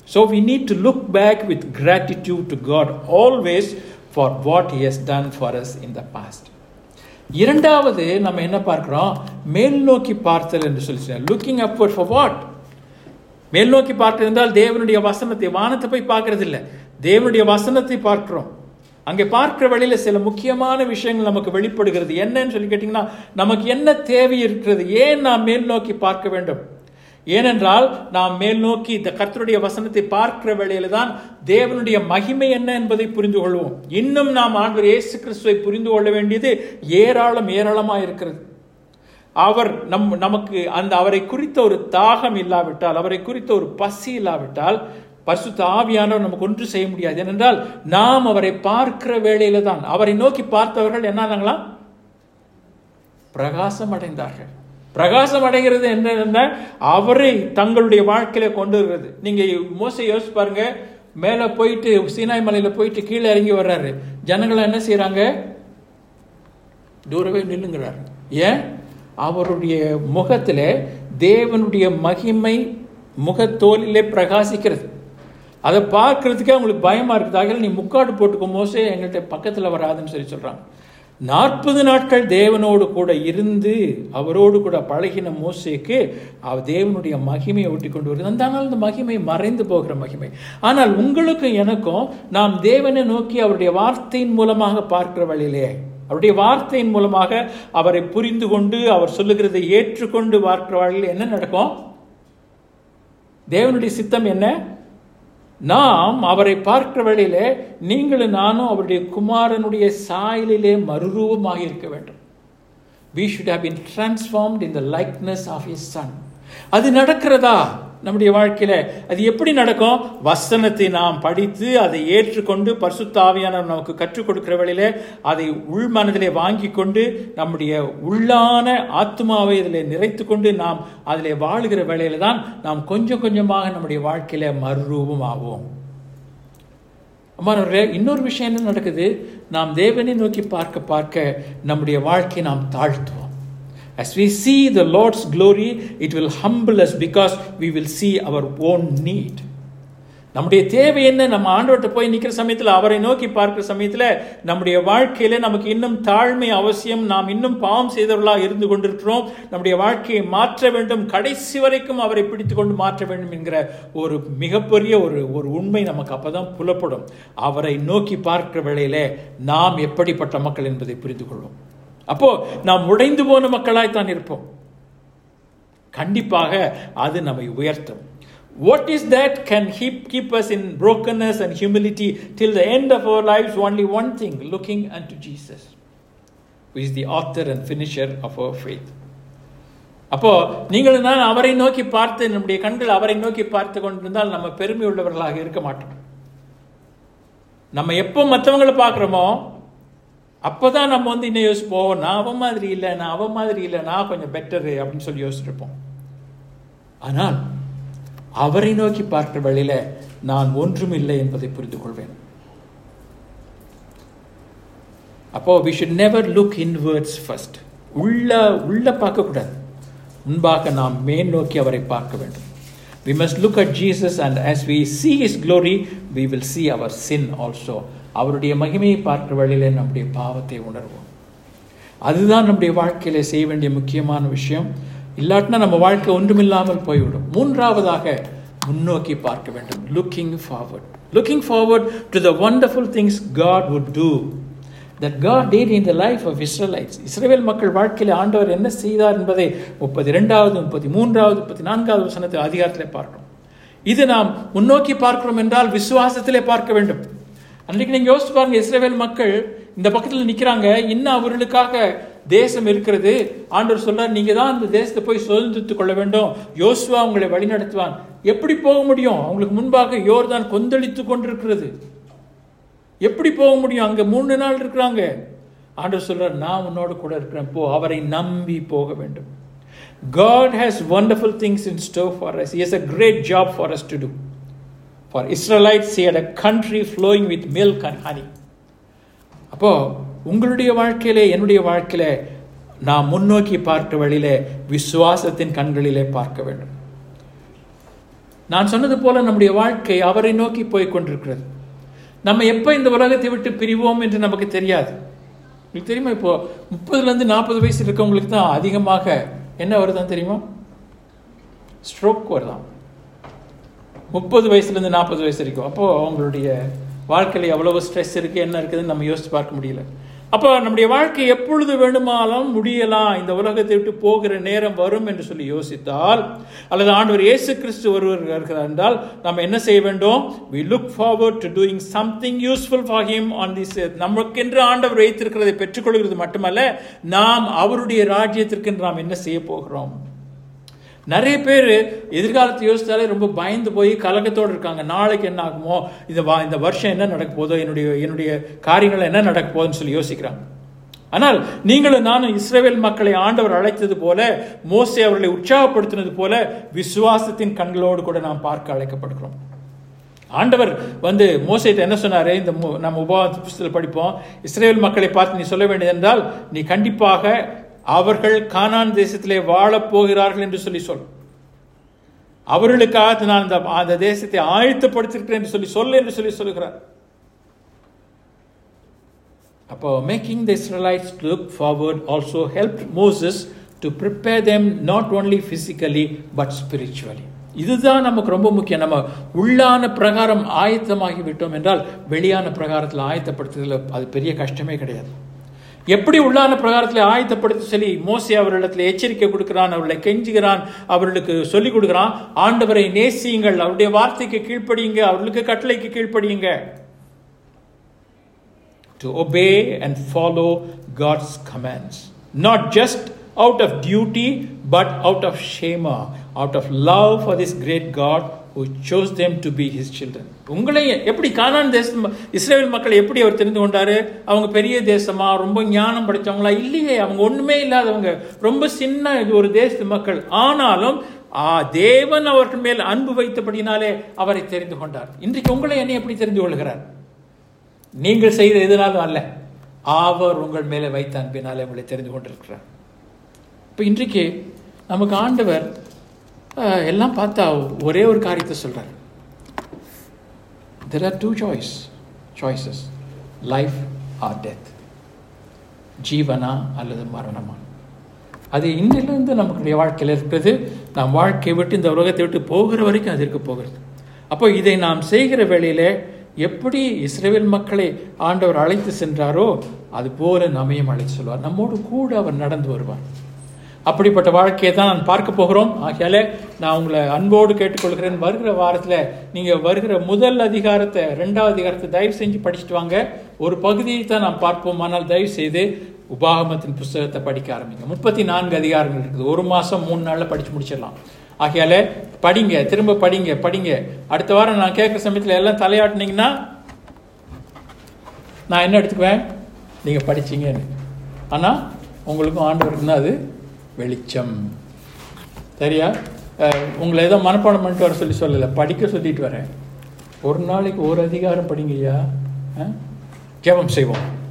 so we need to look back with gratitude to God always for what he has done for us in the past இரண்டாவது நம்ம என்ன பார்க்கிறோம் மேல் நோக்கி பார்த்தல் என்று சொல்லி லுக்கிங் அப்வர்ட் ஃபார் வாட் மேல் நோக்கி பார்க்கிறது என்றால் தேவனுடைய வசனத்தை வானத்தை போய் பார்க்கறது இல்லை தேவனுடைய வசனத்தை பார்க்கிறோம் அங்கே பார்க்கிற வழியில் சில முக்கியமான விஷயங்கள் நமக்கு வெளிப்படுகிறது என்னன்னு சொல்லி கேட்டிங்கன்னா நமக்கு என்ன தேவை இருக்கிறது ஏன் நாம் மேல் நோக்கி பார்க்க வேண்டும் ஏனென்றால் நாம் மேல் நோக்கி இந்த கர்த்தருடைய வசனத்தை பார்க்கிற வேளையில தான் தேவனுடைய மகிமை என்ன என்பதை புரிந்து கொள்வோம் இன்னும் நாம் ஆண்டவர் இயேசு கிறிஸ்துவை புரிந்து கொள்ள வேண்டியது ஏராளம் ஏராளமாக இருக்கிறது அவர் நம் நமக்கு அந்த அவரை குறித்த ஒரு தாகம் இல்லாவிட்டால் அவரை குறித்த ஒரு பசி இல்லாவிட்டால் பரிசுத்த ஆவியானவர் நமக்கு ஒன்று செய்ய முடியாது ஏனென்றால் நாம் அவரை பார்க்கிற வேளையில தான் அவரை நோக்கி பார்த்தவர்கள் என்ன பிரகாசம் அடைந்தார்கள் பிரகாசம் அடைகிறது என்ன அவரை தங்களுடைய வாழ்க்கையில கொண்டு வருகிறது நீங்க மோச யோசிச்சு பாருங்க மேல போயிட்டு சீனாய் மலையில போயிட்டு கீழே இறங்கி வர்றாரு ஜனங்கள் என்ன செய்யறாங்க தூரவே நில்லுங்கிறார் ஏன் அவருடைய முகத்துல தேவனுடைய மகிமை முகத்தோலிலே பிரகாசிக்கிறது அதை பார்க்கறதுக்கே அவங்களுக்கு பயமா இருக்குது நீ முக்காடு போட்டுக்கோ மோசே எங்கள்கிட்ட பக்கத்தில் வராதுன்னு சொல்லி சொல்றாங்க நாற்பது நாட்கள் தேவனோடு கூட இருந்து அவரோடு கூட பழகின மோசேக்கு அவர் தேவனுடைய மகிமையை ஒட்டி கொண்டு வருது அந்த ஆனால் அந்த மகிமை மறைந்து போகிற மகிமை ஆனால் உங்களுக்கும் எனக்கும் நாம் தேவனை நோக்கி அவருடைய வார்த்தையின் மூலமாக பார்க்கிற வழியிலே அவருடைய வார்த்தையின் மூலமாக அவரை புரிந்து கொண்டு அவர் சொல்லுகிறதை ஏற்றுக்கொண்டு பார்க்கிற வழியில் என்ன நடக்கும் தேவனுடைய சித்தம் என்ன நாம் அவரை பார்க்கிற வேளையிலே நீங்களும் நானும் அவருடைய குமாரனுடைய சாயலிலே மறுரூபமாக இருக்க வேண்டும் we should have been transformed in the likeness of his son அது நடக்கிறதா நம்முடைய வாழ்க்கையில அது எப்படி நடக்கும் வசனத்தை நாம் படித்து அதை ஏற்றுக்கொண்டு பரிசுத்தாவியான நமக்கு கற்றுக் கொடுக்கிற வழியில அதை உள் மனதிலே வாங்கி கொண்டு நம்முடைய உள்ளான ஆத்மாவை இதில் நிறைத்து கொண்டு நாம் அதில் வாழுகிற வேளையில தான் நாம் கொஞ்சம் கொஞ்சமாக நம்முடைய வாழ்க்கையில மறுரூபம் ஆவோம் அம்மானவர்களே இன்னொரு விஷயம் என்ன நடக்குது நாம் தேவனை நோக்கி பார்க்க பார்க்க நம்முடைய வாழ்க்கையை நாம் தாழ்த்துவோம் As we see the Lord's glory, it will humble us because we will see our own need. நம்முடைய தேவை என்ன நம்ம ஆண்டவர்கிட்ட போய் நிற்கிற சமயத்தில் அவரை நோக்கி பார்க்கிற சமயத்தில் நம்முடைய வாழ்க்கையில நமக்கு இன்னும் தாழ்மை அவசியம் நாம் இன்னும் பாவம் செய்தவர்களாக இருந்து கொண்டிருக்கிறோம் நம்முடைய வாழ்க்கையை மாற்ற வேண்டும் கடைசி வரைக்கும் அவரை பிடித்து கொண்டு மாற்ற வேண்டும் என்கிற ஒரு மிகப்பெரிய ஒரு ஒரு உண்மை நமக்கு அப்பதான் புலப்படும் அவரை நோக்கி பார்க்கிற வேளையில நாம் எப்படிப்பட்ட மக்கள் என்பதை புரிந்து கொள்வோம் அப்போ நாம் உடைந்து போன மக்களாய் தான் இருப்போம் கண்டிப்பாக அது நம்மை உயர்த்தும் What is that can keep, keep us in brokenness and humility till the end of our lives? Only one thing looking unto Jesus, who is the author and finisher of our faith. அப்போ நீங்கள் நான் அவரை நோக்கி பார்த்து நம்முடைய கண்கள் அவரை நோக்கி பார்த்து கொண்டிருந்தால் நம்ம பெருமை உள்ளவர்களாக இருக்க மாட்டோம் நம்ம எப்போ மற்றவங்களை பார்க்குறோமோ அப்போதான் நம்ம வந்து இன்னும் யோசிப்போம் நான் அவன் மாதிரி இல்லை நான் அவன் மாதிரி இல்லை நான் கொஞ்சம் பெட்டரு அப்படின்னு சொல்லி யோசிச்சிருப்போம் ஆனால் அவரை நோக்கி பார்க்கிற வழியில நான் ஒன்றும் இல்லை என்பதை புரிந்து கொள்வேன் அப்போ we should never look inwards first உள்ள உள்ள பார்க்கக்கூடாது முன்பாக நாம் மேல் நோக்கி அவரை பார்க்க வேண்டும் we must look at Jesus and as we see his glory we will see அவர் சின் ஆல்சோ அவருடைய மகிமையை பார்க்கிற வழியில நம்முடைய பாவத்தை உணர்வோம் அதுதான் நம்முடைய வாழ்க்கையில செய்ய வேண்டிய முக்கியமான விஷயம் இல்லாட்டினா நம்ம வாழ்க்கை ஒன்றுமில்லாமல் போய்விடும் மூன்றாவதாக முன்னோக்கி பார்க்க வேண்டும் looking forward looking forward to the wonderful things God would do that God did in the life of Israelites Israel மக்கள் வாழ்க்கையில் ஆண்டவர் என்ன செய்தார் என்பதை முப்பத்தி ரெண்டாவது முப்பத்தி மூன்றாவது முப்பத்தி நான்காவது வசனத்தில் அதிகாரத்திலே பார்க்கிறோம் இது நாம் முன்னோக்கி பார்க்கிறோம் என்றால் விசுவாசத்திலே பார்க்க வேண்டும் அன்றைக்கு நீங்க யோசிச்சு பாருங்க இஸ்ரேல் மக்கள் இந்த பக்கத்தில் நிற்கிறாங்க இன்னும் அவர்களுக்காக தேசம் இருக்கிறது ஆண்டவர் சொல்றார் நீங்க தான் அந்த தேசத்தை போய் சுதந்திரத்துக் கொள்ள வேண்டும் யோசுவா உங்களை வழிநடத்துவான் எப்படி போக முடியும் அவங்களுக்கு முன்பாக யோர்தான் கொந்தளித்து கொண்டிருக்கிறது எப்படி போக முடியும் அங்க மூணு நாள் இருக்கிறாங்க ஆண்டவர் சொல்றார் நான் உன்னோட கூட இருக்கிறேன் போ அவரை நம்பி போக வேண்டும் God has wonderful things in store for us. He has a great job for us to do. For Israelites, he had a country flowing with milk and honey. அப்போ உங்களுடைய வாழ்க்கையிலே என்னுடைய வாழ்க்கையில நாம் முன்னோக்கி பார்க்க வழியிலே விசுவாசத்தின் கண்களிலே பார்க்க வேண்டும் நான் சொன்னது போல நம்முடைய வாழ்க்கை அவரை நோக்கி போய் கொண்டிருக்கிறது நம்ம எப்போ இந்த உலகத்தை விட்டு பிரிவோம் என்று நமக்கு தெரியாது உங்களுக்கு தெரியுமா இப்போ முப்பதுலேருந்து நாற்பது வயசு இருக்கவங்களுக்கு தான் அதிகமாக என்ன வருதான் தெரியுமா ஸ்ட்ரோக் வருதான் முப்பது வயசுலேருந்து நாற்பது வயசு வரைக்கும் அப்போது அவங்களுடைய வாழ்க்கையில் எவ்வளவு ஸ்ட்ரெஸ் இருக்குது என்ன இருக்குதுன்னு நம்ம யோசித்து பார்க்க முடியல அப்போ நம்முடைய வாழ்க்கை எப்பொழுது வேண்டுமானாலும் முடியலாம் இந்த உலகத்தை விட்டு போகிற நேரம் வரும் என்று சொல்லி யோசித்தால் அல்லது ஆண்டவர் இயேசு கிறிஸ்து ஒருவர் இருக்கிறார் என்றால் நம்ம என்ன செய்ய வேண்டும் we look forward to doing something useful for him on this நமக்கென்று ஆண்டவர் வைத்திருக்கிறதை பெற்றுக்கொள்கிறது மட்டுமல்ல நாம் அவருடைய ராஜ்யத்திற்கு நாம் என்ன செய்ய போகிறோம் நிறைய பேர் எதிர்காலத்தை யோசித்தாலே ரொம்ப பயந்து போய் கலக்கத்தோடு இருக்காங்க நாளைக்கு என்ன ஆகுமோ இந்த வா இந்த வருஷம் என்ன நடக்க போதோ என்னுடைய என்னுடைய காரியங்கள் என்ன நடக்க போகுதுன்னு சொல்லி யோசிக்கிறாங்க ஆனால் நீங்களும் நானும் இஸ்ரேல் மக்களை ஆண்டவர் அழைத்தது போல மோசே அவர்களை உற்சாகப்படுத்தினது போல விசுவாசத்தின் கண்களோடு கூட நாம் பார்க்க அழைக்கப்படுகிறோம் ஆண்டவர் வந்து மோசைட்ட என்ன சொன்னாரு இந்த நம்ம உபவாச புஸ்தகத்தில் படிப்போம் இஸ்ரேல் மக்களை பார்த்து நீ சொல்ல வேண்டியது என்றால் நீ கண்டிப்பாக அவர்கள் கானான் தேசத்திலே வாழப் போகிறார்கள் என்று சொல்லி சொல் அவர்களுக்காக நான் அந்த அந்த தேசத்தை ஆயத்தப்படுத்திருக்கிறேன் என்று சொல்லி சொல் என்று சொல்லி சொல்லுகிறார் அப்போ making the Israelites look forward also help Moses to prepare them not only physically but spiritually இதுதான் நமக்கு ரொம்ப முக்கியம் நம்ம உள்ளான பிரகாரம் ஆயத்தமாகி விட்டோம் என்றால் வெளியான பிரகாரத்தில் ஆயத்தப்படுத்துறதுல அது பெரிய கஷ்டமே கிடையாது எப்படி உள்ளான பிரகாரத்தில் ஆயத்தப்படுத்த சொல்லி மோசி அவர்களிடத்தில் எச்சரிக்கை கொடுக்கிறான் அவர்களை கெஞ்சுகிறான் அவர்களுக்கு சொல்லிக் கொடுக்கிறான் ஆண்டவரை நேசியுங்கள் அவருடைய வார்த்தைக்கு கீழ்ப்படியுங்க அவர்களுக்கு கட்டளைக்கு கீழ்ப்படியுங்க to obey and follow God's commands not just out of duty but out of Shema out of love for this great God who chose them to be his children உங்களை எப்படி கானான் தேசம் இஸ்ரேல் மக்களை எப்படி அவர் தெரிந்து கொண்டாரு அவங்க பெரிய தேசமா ரொம்ப ஞானம் படித்தவங்களா இல்லையே அவங்க ஒண்ணுமே இல்லாதவங்க ரொம்ப சின்ன ஒரு தேசத்து மக்கள் ஆனாலும் ஆ தேவன் அவர்கள் மேல் அன்பு வைத்தபடினாலே அவரை தெரிந்து கொண்டார் இன்றைக்கு உங்களை என்னை எப்படி தெரிந்து கொள்கிறார் நீங்கள் செய்த எதுனாலும் அல்ல அவர் உங்கள் மேலே வைத்த அன்பினாலே உங்களை தெரிந்து கொண்டிருக்கிறார் இப்போ இன்றைக்கு நமக்கு ஆண்டவர் எல்லாம் பார்த்தா ஒரே ஒரு காரியத்தை சொல்கிறார் there are two choice choices life or death ஜீவனா அல்லது மரணமா அது இன்னிலிருந்து நமக்குடைய வாழ்க்கையில் இருக்கிறது நாம் வாழ்க்கையை விட்டு இந்த உலகத்தை விட்டு போகிற வரைக்கும் அது இருக்க போகிறது அப்போ இதை நாம் செய்கிற வேளையில் எப்படி இஸ்ரேல் மக்களை ஆண்டவர் அழைத்து சென்றாரோ அது போல நம்மையும் அழைத்து சொல்வார் நம்மோடு கூட அவர் நடந்து வருவார் அப்படிப்பட்ட வாழ்க்கையை தான் நான் பார்க்க போகிறோம் ஆகையால நான் உங்களை அன்போடு கேட்டுக்கொள்கிறேன் வருகிற வாரத்தில் நீங்கள் வருகிற முதல் அதிகாரத்தை ரெண்டாவது அதிகாரத்தை தயவு செஞ்சு படிச்சுட்டு வாங்க ஒரு பகுதியை தான் நாம் பார்ப்போம் ஆனால் தயவு செய்து உபாகமத்தின் புஸ்தகத்தை படிக்க ஆரம்பிங்க முப்பத்தி நான்கு அதிகாரங்கள் இருக்குது ஒரு மாதம் மூணு நாளில் படித்து முடிச்சிடலாம் ஆகையால படிங்க திரும்ப படிங்க படிங்க அடுத்த வாரம் நான் கேட்குற சமயத்தில் எல்லாம் தலையாட்டினீங்கன்னா நான் என்ன எடுத்துக்குவேன் நீங்கள் படிச்சீங்கன்னு ஆனால் உங்களுக்கும் ஆண்டவருக்குன்னா அது வெளிச்சம் சரியா உங்களை ஏதோ மனப்பாடம் பண்ணிட்டு வர சொல்லி சொல்லலை படிக்க சொல்லிட்டு வரேன் ஒரு நாளைக்கு ஒரு அதிகாரம் படிங்கய்யா ஜெபம் செய்வோம்